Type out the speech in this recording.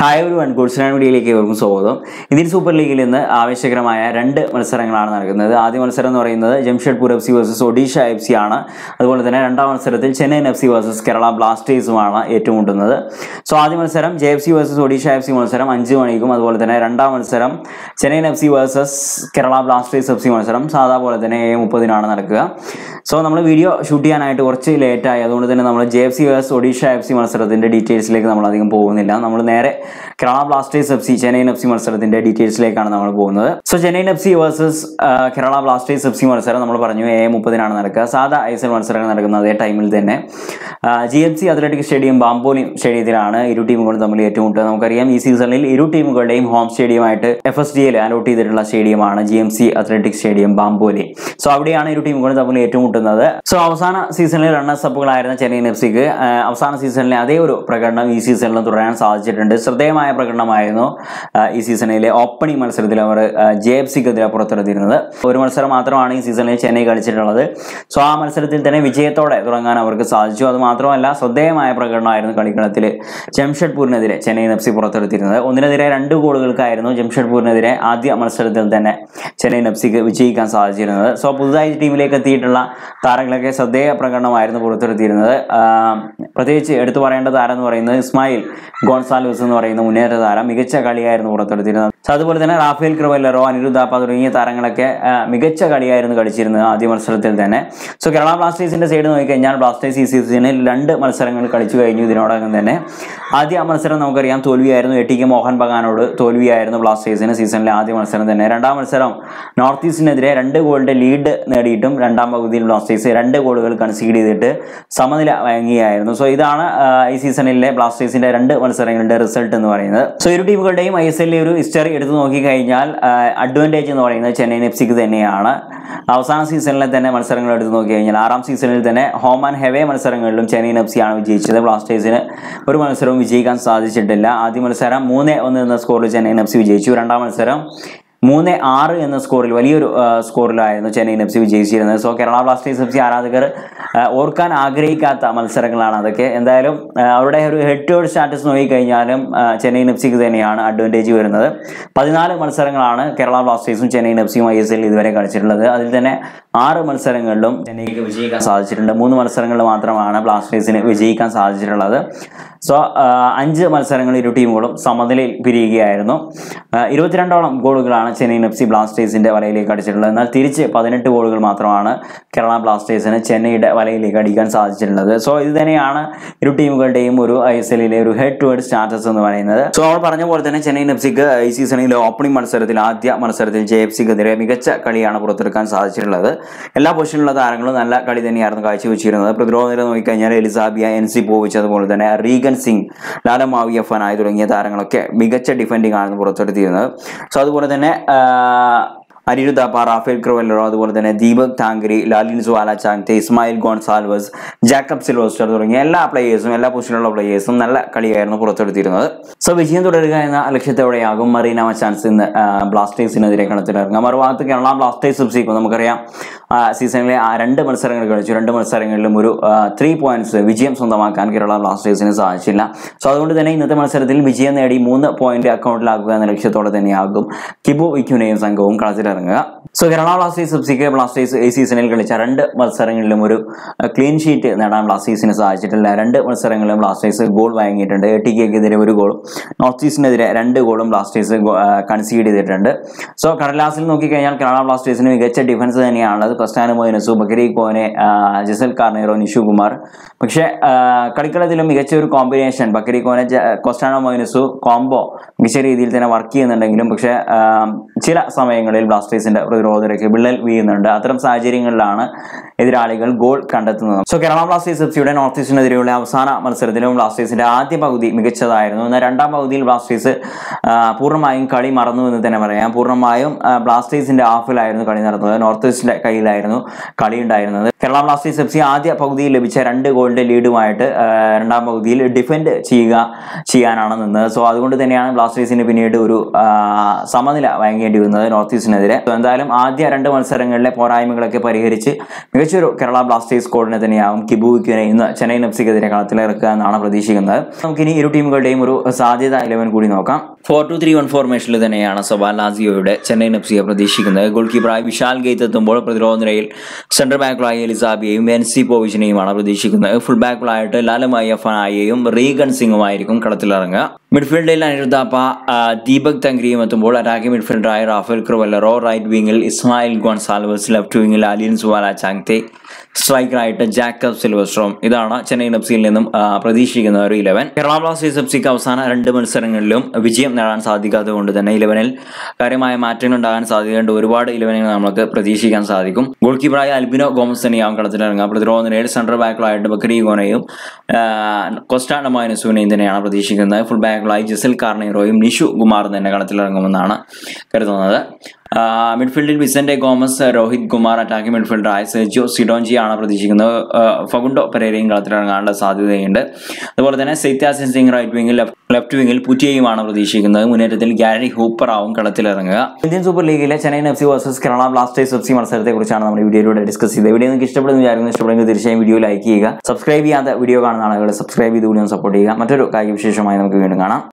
hi ഒരു one ഗുഡ്സ്ലാൻഡ് വീഡിയോയിലേക്ക് ഏവർക്കും സ്വാഗതം ഇന്ത്യൻ സൂപ്പർ ലീഗിൽ ഇന്ന് ആവേശകരമായ രണ്ട് മത്സരങ്ങളാണ് നടക്കുന്നത് ആദ്യ മത്സരം എന്ന് പറയുന്നത് Jamshedpur F C versus Odisha F C ആണ് അതുപോലെ തന്നെ രണ്ടാം മത്സരത്തിൽ Chennaiyin F C versus Kerala ബ്ലാസ്റ്റേഴ്സുമാണ് ഏറ്റുമുട്ടുന്നത് സോ ആദ്യ മത്സരം J F C versus Odisha F C മത്സരം അഞ്ച് മണിക്കും അതുപോലെ തന്നെ രണ്ടാം മത്സരം Chennaiyin F C versus Kerala Blasters F C മത്സരം സാധാ പോലെ തന്നെ ഏഴ് മുപ്പതിനാണ് നടക്കുക സോ നമ്മൾ വീഡിയോ ഷൂട്ട് ചെയ്യാനായിട്ട് കുറച്ച് ലേറ്റായി അതുകൊണ്ട് തന്നെ നമ്മൾ J F C versus Odisha F C മത്സരത്തിൻ്റെ ഡീറ്റെയിൽസിലേക്ക് നമ്മൾ അധികം പോകുന്നില്ല നമ്മൾ നേരെ Kerala Blasters F C Chennaiyin F C മത്സരത്തിൻ്റെ ഡീറ്റെയിൽസിലേക്കാണ് നമ്മൾ പോകുന്നത് so Chennaiyin F C versus Kerala Blasters F C മത്സരം നമ്മൾ പറഞ്ഞു ഏ മുപ്പതിനാണ് നടക്കുക സാധാ ഐ എസ് എൽ മത്സരങ്ങൾ നടക്കുന്ന അതേ ടൈമിൽ തന്നെ G M C athletic stadium Bambolim സ്റ്റേഡിയത്തിലാണ് ഇരു ടീമുകളും തമ്മിൽ ഏറ്റുമുട്ടുക നമുക്കറിയാം ഈ സീസണിൽ ഇരു ടീമുകളുടെയും ഹോം സ്റ്റേഡിയമായിട്ട് F S D L allot ചെയ്തിട്ടുള്ള സ്റ്റേഡിയമാണ് G M C athletic stadium Bambolim so അവിടെയാണ് ഇരു ടീമുകളും തമ്മിൽ ഏറ്റുമുട്ടുന്നത് സോ അവസാന സീസണിൽ റണ്ണേഴ്സ് അപ്പുകളായിരുന്ന ചെന്നൈയിൻ എഫ് സിക്ക് അവസാന സീസണിലെ അതേ ഒരു പ്രകടനം ഈ സീസണിലും തുടരാൻ സാധിച്ചിട്ടുണ്ട് ശ്രദ്ധേയമായ പ്രകടനമായിരുന്നു ആ, ഈ സീസണിലെ ഓപ്പണിംഗ് മത്സരത്തിൽ അവർ ജെ എഫ് സിക്കെതിരെ പുറത്തെടുത്തിരുന്നത് ഒരു മത്സരം മാത്രമാണ് ഈ സീസണിൽ ചെന്നൈ കളിച്ചിട്ടുള്ളത് സോ ആ മത്സരത്തിൽ തന്നെ വിജയത്തോടെ തുടങ്ങാൻ അവർക്ക് സാധിച്ചു അത് മാത്രമല്ല ശ്രദ്ധേയമായ പ്രകടനമായിരുന്നു കളിക്കളത്തിൽ ജംഷഡ്പൂരിനെതിരെ ചെന്നൈ എഫ് സി പുറത്തെടുത്തിരുന്നത് ഒന്നിനെതിരെ രണ്ട് ഗോളുകൾക്കായിരുന്നു ജംഷഡ്പൂരിനെതിരെ ആദ്യ മത്സരത്തിൽ തന്നെ ചെന്നൈ എഫ് സിക്ക് വിജയിക്കാൻ സാധിച്ചിരുന്നത് സോ പുതുതായി ടീമിലേക്ക് എത്തിയിട്ടുള്ള താരങ്ങളൊക്കെ ശ്രദ്ധേയ പ്രകടനമായിരുന്നു പുറത്തെടുത്തിരുന്നത് ആ, പ്രത്യേകിച്ച് എടുത്തു പറയേണ്ട താരം എന്ന് പറയുന്നത് ഇസ്മായിൽ ഗോൺസാലോസ് എന്ന് പറയുന്ന മുന്നേറ്റ താരം മികച്ച കളിയായിരുന്നു പുറത്തെടുത്തിരുന്നത് സോ അതുപോലെ തന്നെ റാഫേൽ ക്രിവല്ലറോ അനിരുദ്ധാപ്പ തുടങ്ങിയ താരങ്ങളൊക്കെ ആ, മികച്ച കളിയായിരുന്നു കളിച്ചിരുന്നത് ആദ്യ മത്സരത്തിൽ തന്നെ സോ കേരള ബ്ലാസ്റ്റേഴ്സിന്റെ സൈഡ് നോക്കിക്കഴിഞ്ഞാൽ ബ്ലാസ്റ്റേഴ്സ് ഈ സീസണിൽ രണ്ട് മത്സരങ്ങൾ കളിച്ചു കഴിഞ്ഞു ഇതിനോടകം തന്നെ ആദ്യ മത്സരം നമുക്കറിയാം തോൽവിയായിരുന്നു എ ടി കെ മോഹൻ ബഗാനോട് തോൽവിയായിരുന്നു ബ്ലാസ്റ്റേഴ്സിന് സീസണിലെ ആദ്യ മത്സരം തന്നെ രണ്ടാം മത്സരം നോർത്ത് ഈസ്റ്റിനെതിരെ രണ്ട് ഗോളിന്റെ ലീഡ് നേടിയിട്ടും രണ്ടാം പകുതിയിൽ ബ്ലാസ്റ്റേഴ്സ് രണ്ട് ഗോളുകൾ കൺസീഡ് ചെയ്തിട്ട് സമനില വഴങ്ങിയായിരുന്നു സോ ഇതാണ് ആ, ഈ സീസണിലെ ബ്ലാസ്റ്റേഴ്സിന്റെ രണ്ട് മത്സരങ്ങളുടെ റിസൾട്ട് എന്ന് പറയുന്നത് സോ ഇരു ടീമുകളുടെയും ഐ എസ് എല്ലിലെ ഒരു ഹിസ്റ്ററി എടുത്തു നോക്കിക്കഴിഞ്ഞാൽ അഡ്വാൻറ്റേജ് എന്ന് പറയുന്നത് ചെന്നൈയിൻ എഫ് സിക്ക് തന്നെയാണ് അവസാന സീസണിലെ തന്നെ മത്സരങ്ങൾ എടുത്തു നോക്കി കഴിഞ്ഞാൽ ആറാം സീസണിൽ തന്നെ ഹോം ആൻഡ് ഹെവേ മത്സരങ്ങളിലും ചെന്നൈയിൻ എഫ് സി ആണ് വിജയിച്ചത് ബ്ലാസ്റ്റേഴ്സിന് ഒരു മത്സരവും വിജയിക്കാൻ സാധിച്ചിട്ടില്ല ആദ്യ മത്സരം മൂന്ന് ഒന്ന് എന്ന സ്കോറിൽ ചെന്നൈയിൻ എഫ് സി വിജയിച്ചു രണ്ടാം മത്സരം മൂന്ന് ആറ് എന്ന സ്കോറിൽ വലിയൊരു ആ, സ്കോറിലായിരുന്നു ചെന്നൈയിൻ എഫ് സി വിജയിച്ചിരുന്നത് so Kerala Blasters F C ആരാധകർ ആ, ഓർക്കാൻ ആഗ്രഹിക്കാത്ത മത്സരങ്ങളാണ് അതൊക്കെ എന്തായാലും ആ, അവരുടെ ഒരു ഹെഡ് ടു ഹെഡ് സ്റ്റാറ്റസ് നോക്കിക്കഴിഞ്ഞാലും ആ, ചെന്നൈയിൻ എഫ് സിക്ക് തന്നെയാണ് അഡ്വാൻറ്റേജ് വരുന്നത് പതിനാല് മത്സരങ്ങളാണ് കേരള ബ്ലാസ്റ്റേഴ്സും ചെന്നൈയിൻ എഫ് സിയും ഐ എസ് എല്ലിൽ ഇതുവരെ കളിച്ചിട്ടുള്ളത് അതിൽ തന്നെ ആറ് മത്സരങ്ങളിലും ചെന്നൈക്ക് വിജയിക്കാൻ സാധിച്ചിട്ടുണ്ട് മൂന്ന് മത്സരങ്ങളിൽ മാത്രമാണ് ബ്ലാസ്റ്റേഴ്സിന് വിജയിക്കാൻ സാധിച്ചിട്ടുള്ളത് സോ അഞ്ച് മത്സരങ്ങൾ ഇരു ടീമുകളും സമനിലയിൽ പിരിയുകയായിരുന്നു ആ, ഇരുപത്തിരണ്ടോളം ഗോളുകളാണ് ചെന്നൈയിൻ എഫ് സി ബ്ലാസ്റ്റേഴ്സിന്റെ വലയിലേക്ക് അടിച്ചിട്ടുള്ളത് എന്നാൽ തിരിച്ച് പതിനെട്ട് ഗോളുകൾ മാത്രമാണ് കേരള ബ്ലാസ്റ്റേഴ്സിന് ചെന്നൈയുടെ വലയിലേക്ക് അടിക്കാൻ സാധിച്ചിട്ടുള്ളത് സോ ഇത് തന്നെയാണ് ഇരു ടീമുകളുടെയും ഒരു ഐ എസ് എല്ലിലെ ഒരു ഹെഡ് ടു ഹെഡ് സ്റ്റാറ്റസ് എന്ന് പറയുന്നത് സോ നമ്മൾ പറഞ്ഞ പോലെ തന്നെ ചെന്നൈയിൻ എഫ് സിക്ക് ഈ സീസണിലെ ഓപ്പണിംഗ് മത്സരത്തിൽ ആദ്യ മത്സരത്തിൽ ജെ എഫ് സിക്കെതിരെ മികച്ച കളിയാണ് പുറത്തെടുക്കാൻ സാധിച്ചിട്ടുള്ളത് എല്ലാ പൊസിഷനിലുള്ള താരങ്ങളും നല്ല കളി തന്നെയായിരുന്നു കാഴ്ചവെച്ചിരുന്നത് പ്രതിരോധ നിര നോക്കിക്കഴിഞ്ഞാൽ എലിസാബിയ എൻ സി പോവിച്ച് അതുപോലെ തന്നെ റീഗൻ സിംഗ് ലാലമാവിയ ഫനായി തുടങ്ങിയ താരങ്ങളൊക്കെ മികച്ച ഡിഫൻഡിംഗ് ആണ് പുറത്തെടുത്തിരുന്നത് സോ അതുപോലെ തന്നെ ആ, അനിരുദ്ധാപ്പ റാഫേൽ ക്രോവല്ലറോ അതുപോലെ തന്നെ Deepak Tangri Lallianzuala Chhangte Esmael Goncalves Jakub Sylvestr തുടങ്ങിയ എല്ലാ പ്ലേയേഴ്സും എല്ലാ പൊസിഷനിലുള്ള പ്ലേയേഴ്സും നല്ല കളിയായിരുന്നു പുറത്തെടുത്തിരുന്നത് സോ വിജയം തുടരുക എന്ന ലക്ഷ്യത്തോടെയാകും മറീന മച്ചാൻസ് ഇന്ന് ആ, ബ്ലാസ്റ്റേഴ്സിനെതിരെ കളത്തിലിറങ്ങുക മറുഭാഗത്ത് കേരള ബ്ലാസ്റ്റേഴ്സ് സബ്സിക്കും നമുക്കറിയാം ആ, സീസണിലെ ആ രണ്ട് മത്സരങ്ങൾ കളിച്ചു രണ്ട് മത്സരങ്ങളിലും ഒരു ത്രീ പോയിന്റ്സ് വിജയം സ്വന്തമാക്കാൻ കേരള ബ്ലാസ്റ്റേഴ്സിന് സാധിച്ചില്ല സോ അതുകൊണ്ട് തന്നെ ഇന്നത്തെ മത്സരത്തിൽ വിജയം നേടി മൂന്ന് പോയിന്റ് അക്കൗണ്ടിലാക്കുക എന്ന ലക്ഷ്യത്തോടെ തന്നെയാകും കിബു വിക്കുനെയും സംഘവും കളത്തിലിറങ്ങുക സോ കേരള ബ്ലാസ്റ്റേഴ്സ് സബ്സിക്ക് ബ്ലാസ്റ്റേഴ്സ് ഈ സീസണിൽ കളിച്ച രണ്ട് മത്സരങ്ങളിലും ഒരു ക്ലീൻ ഷീറ്റ് നേടാൻ ബ്ലാസ്റ്റേഴ്സിന് സാധിച്ചിട്ടില്ല രണ്ട് മത്സരങ്ങളിലും ബ്ലാസ്റ്റേഴ്സ് ഗോൾ വാങ്ങിയിട്ടുണ്ട് എ ടി കെക്കെതിരെ ഒരു ഗോളും നോർത്ത് ഈസ്റ്റിനെതിരെ രണ്ട് ഗോളും ബ്ലാസ്റ്റേഴ്സ് കൺസീഡ് ചെയ്തിട്ടുണ്ട് സോ കടലാസിൽ നോക്കിക്കഴിഞ്ഞാൽ കേരള ബ്ലാസ്റ്റേഴ്സിന് മികച്ച ഡിഫൻസ് തന്നെയാണുള്ളത് ക്രിസ്റ്റാനോ മൊയിനസു ബക്കരി കോനെ ആ, ജിസൽ കാർണേറോ നിഷു കുമാർ പക്ഷേ ആ, കളിക്കളത്തിലും മികച്ച ഒരു കോമ്പിനേഷൻ ബക്കരി കോനെ ജ- കൊസ്റ്റാനോ മൊയിനസു കോംബോ മികച്ച രീതിയിൽ തന്നെ വർക്ക് ചെയ്യുന്നുണ്ടെങ്കിലും പക്ഷേ ആ, ചില സമയങ്ങളിൽ ബ്ലാസ്റ്റേഴ്സിന്റെ പ്രതിരോധരയ്ക്ക് വിള്ളൽ വീഴുന്നുണ്ട് അത്തരം സാഹചര്യങ്ങളിലാണ് എതിരാളികൾ ഗോൾ കണ്ടെത്തുന്നത് സോ കേരള ബ്ലാസ്റ്റേഴ്സ് എഫ് സിയുടെ നോർത്ത് ഈസ്റ്റിനെതിരെയുള്ള അവസാന മത്സരത്തിലും ബ്ലാസ്റ്റേഴ്സിന്റെ ആദ്യ പകുതി മികച്ചതായിരുന്നു എന്നാൽ രണ്ടാം പകുതിയിൽ ബ്ലാസ്റ്റേഴ്സ് ആ, പൂർണ്ണമായും കളി മറന്നു എന്ന് തന്നെ പറയാം പൂർണ്ണമായും ആ, ബ്ലാസ്റ്റേഴ്സിന്റെ ഹാഫിലായിരുന്നു കളി നടന്നത് നോർത്ത് ഈസ്റ്റിന്റെ കയ്യിലായിരുന്നു കളി ഉണ്ടായിരുന്നത് കേരള ബ്ലാസ്റ്റേഴ്സ് എഫ് സി ആദ്യ പകുതിയിൽ ലഭിച്ച രണ്ട് ഗോളിന്റെ ലീഡുമായിട്ട് ആ, രണ്ടാം പകുതിയിൽ ഡിഫെൻഡ് ചെയ്യുക ചെയ്യാനാണ് നിന്നത് സോ അതുകൊണ്ട് തന്നെയാണ് ബ്ലാസ്റ്റേഴ്സിന് പിന്നീട് ഒരു ആ, സമനില വഴങ്ങേണ്ടി വന്നത് നോർത്ത് ഈസ്റ്റിനെതിരെ So, എന്തായാലും ആദ്യ രണ്ട് മത്സരങ്ങളിലെ പോരായ്മകളൊക്കെ പരിഹരിച്ച് മികച്ചൊരു കേരള ബ്ലാസ്റ്റേഴ്സ് സ്കോഡിനെ തന്നെയാവും കിബുവിക്കിനെ ഇന്ന് ചെന്നൈയിൻ എഫ് സിക്കെതിരെ കളത്തിലിറക്കുക എന്നാണ് പ്രതീക്ഷിക്കുന്നത് നമുക്കിനി ഇരു ടീമുകളുടെയും ഒരു സാധ്യത ഇലവൻ കൂടി നോക്കാം ഫോർ ടു ത്രീ വൺ ഫോർമേഷനിൽ തന്നെയാണ് സബാൽ ലാസിയോയുടെ ചെന്നൈയിൻ എഫ് സിയെ പ്രതീക്ഷിക്കുന്നത് ഗോൾ കീപ്പറായി വിശാൽ ഗെയ്ത്ത് എത്തുമ്പോൾ പ്രതിരോധ നിരയിൽ സെൻട്രൽ ബാക്കുകളായി എലിസാബിയെയും വെൻസി പോവിച്ചിനെയുമാണ് പ്രതീക്ഷിക്കുന്നത് ഫുൾ ബാക്കുകളായിട്ട് ലാലമായി അഫനായെയും റീഗൺ സിംഗുമായിരിക്കും കളത്തിലിറങ്ങുക മിഡ്ഫീൽഡിൽ അനിരുദ്ധാപ്പ ആ, ദീപക് തങ്കരിയും എത്തുമ്പോൾ അറ്റാക്കിംഗ് മിഡ്ഫീൽഡറായ റാഫേൽ ക്രുവല്ലറോ റൈറ്റ് വിങ്ങിൽ ഇസ്മായിൽ ഗോൺസാൽവസ് ലെഫ്റ്റ് വിങ്ങിൽ അലിൻ സുവാല ചാങ്തെ സ്ട്രൈക്കറായിട്ട് ജാക്കബ് സിൽവസ്ട്രോം ഇതാണ് ചെന്നൈയിൻ എഫ് സിയിൽ നിന്നും ആ, പ്രതീക്ഷിക്കുന്ന ഒരു ഇലവൻ കേരള ബ്ലാസ്റ്റേഴ്സ് എഫ് സിക്ക് അവസാന രണ്ട് മത്സരങ്ങളിലും വിജയം നേടാൻ സാധിക്കാത്തത് കൊണ്ട് തന്നെ ഇലവനിൽ കാര്യമായ മാറ്റങ്ങൾ ഉണ്ടാകാൻ സാധ്യതയുണ്ട് ഒരുപാട് ഇലവനുകൾ നമുക്ക് പ്രതീക്ഷിക്കാൻ സാധിക്കും ഗോൾ കീപ്പറായ അൽബിനോ ഗോമസ് തന്നെയാവും കളത്തിലിറങ്ങുക പ്രതിരോധ നിരയിൽ സെൻട്രൽ ബാക്കിലായിട്ട് ബക്കരി ഗോനയും കൊസ്റ്റാണ്ടമാനസുവിനെയും തന്നെയാണ് പ്രതീക്ഷിക്കുന്നത് ഫുൾ ബാക്കിലായി ജസൽ കാർണീറോയും നിഷു കുമാറും തന്നെ കളത്തിലിറങ്ങുമെന്നാണ് കരുതുന്നത് ആ, മിഡ്ഫീൽഡിൽ Vicente Gomes Rohit Kumar attacking മിഡ്ഫീൽഡറായ സെർജിയോ സിഡോഞ്ചിയാണ് പ്രതീക്ഷിക്കുന്നത് ആ, ഫഗുണ്ടോ പെരേരയും കളത്തിലിറങ്ങാനുള്ള സാധ്യതയുണ്ട് അതുപോലെ തന്നെ സൈത്യാസിൻ സിംഗ് റൈറ്റ് വിങ്ങിൽ ലെഫ്റ്റ് വിങ്ങിൽ പുറ്റിയയുമാണ് പ്രതീക്ഷിക്കുന്നത് മുന്നേറ്റത്തിൽ ഗാരി ഹൂപ്പറാവും കളത്തിലിറങ്ങുക ഇന്ത്യൻ സൂപ്പർ ലീഗിലെ Chennaiyin F C versus Kerala Blasters F C മത്സരത്തെ കുറിച്ചാണ് നമ്മൾ വീഡിയോയിലൂടെ ഡിസ്കസ് ചെയ്തത് വീഡിയോ നിങ്ങൾക്ക് ഇഷ്ടപ്പെടുന്ന വിചാരിക്കുന്നു ഇഷ്ടപ്പെടുമെങ്കിൽ തീർച്ചയായും വീഡിയോ ലൈക്ക് ചെയ്യുക സബ്സ്ക്രൈബ് ചെയ്യാത്ത വീഡിയോ കാണുന്ന ആളുകൾ സബ്സ്ക്രൈബ് ചെയ്ത് വീഡിയോ സപ്പോർട്ട് ചെയ്യുക മറ്റൊരു കായിക വിശേഷമായി നമുക്ക് വീണ്ടും കാണാം